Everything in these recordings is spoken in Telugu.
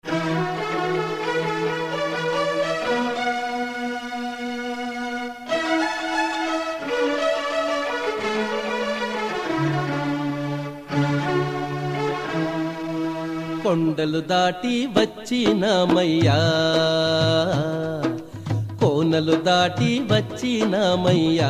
కొండలు దాటి వచ్చినామయ్యా కోనలు దాటి వచ్చినామయ్యా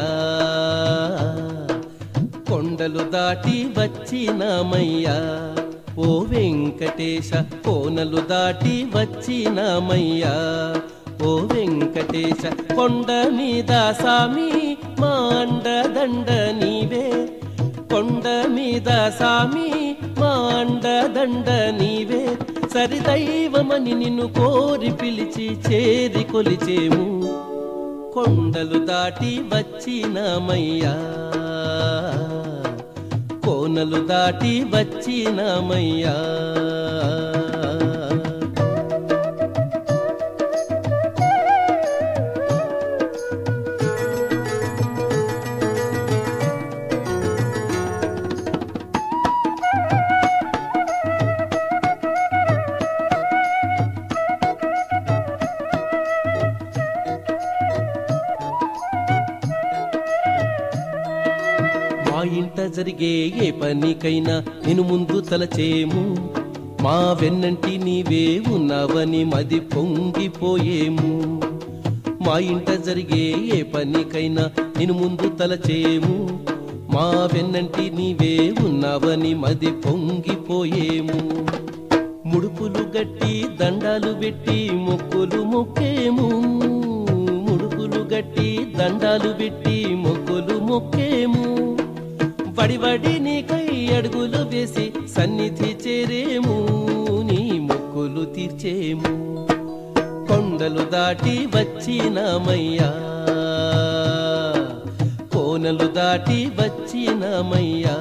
కొండలు దాటి వచ్చినామయ్యా ఓ వెంకటేశ కోనలు దాటి వచ్చినామయ్యా ఓ వెంకటేశ కొండ మీద సామి మా అండదండ నీవే కొండ మీద సామి మా అండదండ నీవే సరిదైవమని నిన్ను కోరి పిలిచి చేరి కొలిచేము కొండలు దాటి వచ్చినామయ్యా కోనలు దాటి వచ్చినామయ్యా మా ఇంట జరిగే ఏ పనికైనా నేను ముందు తలచేము మా వెన్నంటి నీవే ఉన్నావని మది పొంగిపోయేము మా ఇంట జరిగే ఏ పనికైనా నేను ముందు తలచేము మా వెన్నంటి నీవే ఉన్నావని మది పొంగిపోయేము ముడుపులు గట్టి దండాలు పెట్టి మొక్కులు మొక్కేము ముడుపులు గట్టి దండాలు పెట్టి మొక్కులు మొక్కేము వడివడి నీకై అడుగులు వేసి సన్నిధి చేరేము నీ మొక్కులు తీర్చేము కొండలు దాటి వచ్చినామయ్యా కోనలు దాటి వచ్చినామయ్యా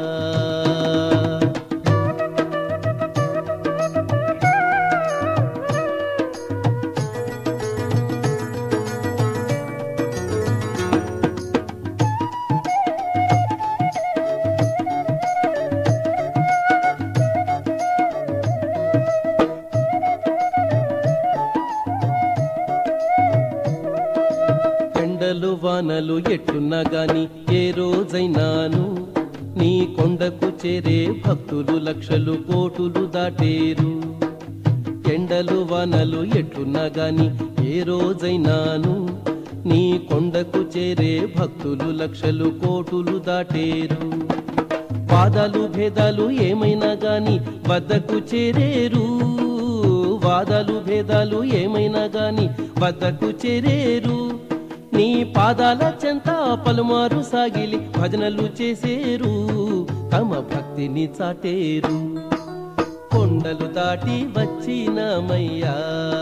ఎండలు వానలు ఎట్టున్నా గాని ఏ రోజైనాను నీ కొండకు చేరే భక్తులు లక్షలు కోటులు దాటేరు ఎండలు వానలు ఎట్టున్నా గాని ఏ రోజైనాను నీ కొండకు చేరే భక్తులు లక్షలు కోటులు దాటేరు వాదాలు భేదాలు ఏమైనా గాని వద్దకు చేరేరు వాదాలు భేదాలు ఏమైనా గాని వద్దకు చేరేరు నీ పాదాల చెంత పలుమారు సాగిలి భజనలు చేసేరు తమ భక్తిని చాటేరు కొండలు దాటి వచ్చినామయ్యా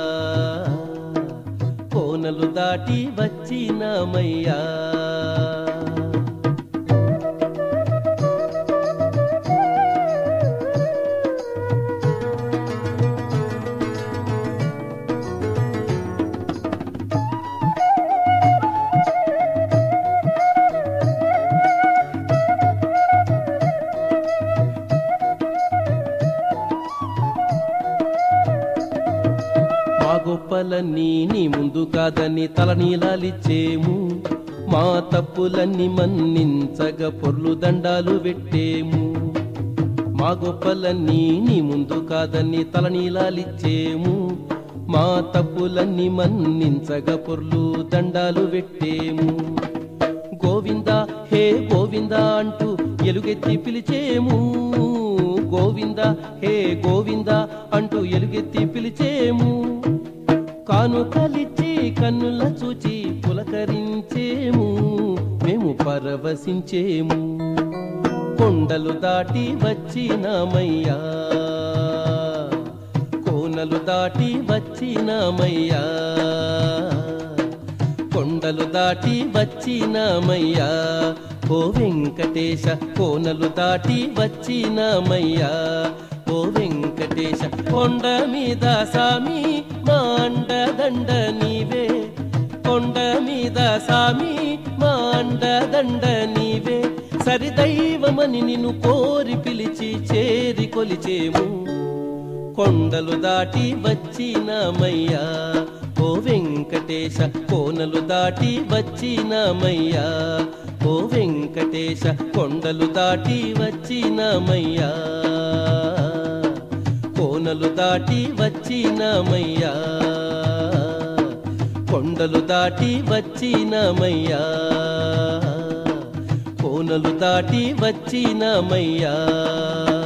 కోనలు దాటి వచ్చినామయ్యా మా గొప్పలన్నీ నీ ముందు కాదని తలనీలాలిచ్చేము మా తప్పులన్నీ మన్నించగ పొర్లు దండాలు పెట్టేము మా గొప్పలన్నీ నీ ముందు కాదని తలనీలాలిచ్చేము మా తప్పులన్నీ మన్నించగ పొర్లు దండాలు పెట్టేము గోవింద హే గోవింద అంటూ ఎలుగెత్తి పిలిచేము గోవింద హే గోవింద అంటూ ఎలుగెత్తి పిలిచేము కానుకలిచ్చి కన్నుల చూచి పులకరించేము మేము పరవశించేము కొండలు దాటి వచ్చినామయ్యా కోనలు దాటి వచ్చినామయ్యా కొండలు దాటి వచ్చినామయ్యా ఓ వెంకటేశ కోనలు దాటి వచ్చినామయ్యా ఓ వెంకటేశ కొండ మీద సామి మా అండదండ నీవే కొండ మీద సామి మా అండదండ నీవే సరిదైవమని నిన్ను కోరి పిలిచి చేరి కొలిచేము కొండలు దాటి వచ్చినామయ్యా ఓ వెంకటేశ కోనలు దాటి వచ్చినామయ్యా ఓ వెంకటేశ కొండలు దాటి వచ్చినామయ్యా కోనలు దాటి వచ్చినామయ్యా కొండలు దాటి వచ్చినామయ్యా కోనలు దాటి వచ్చినామయ్యా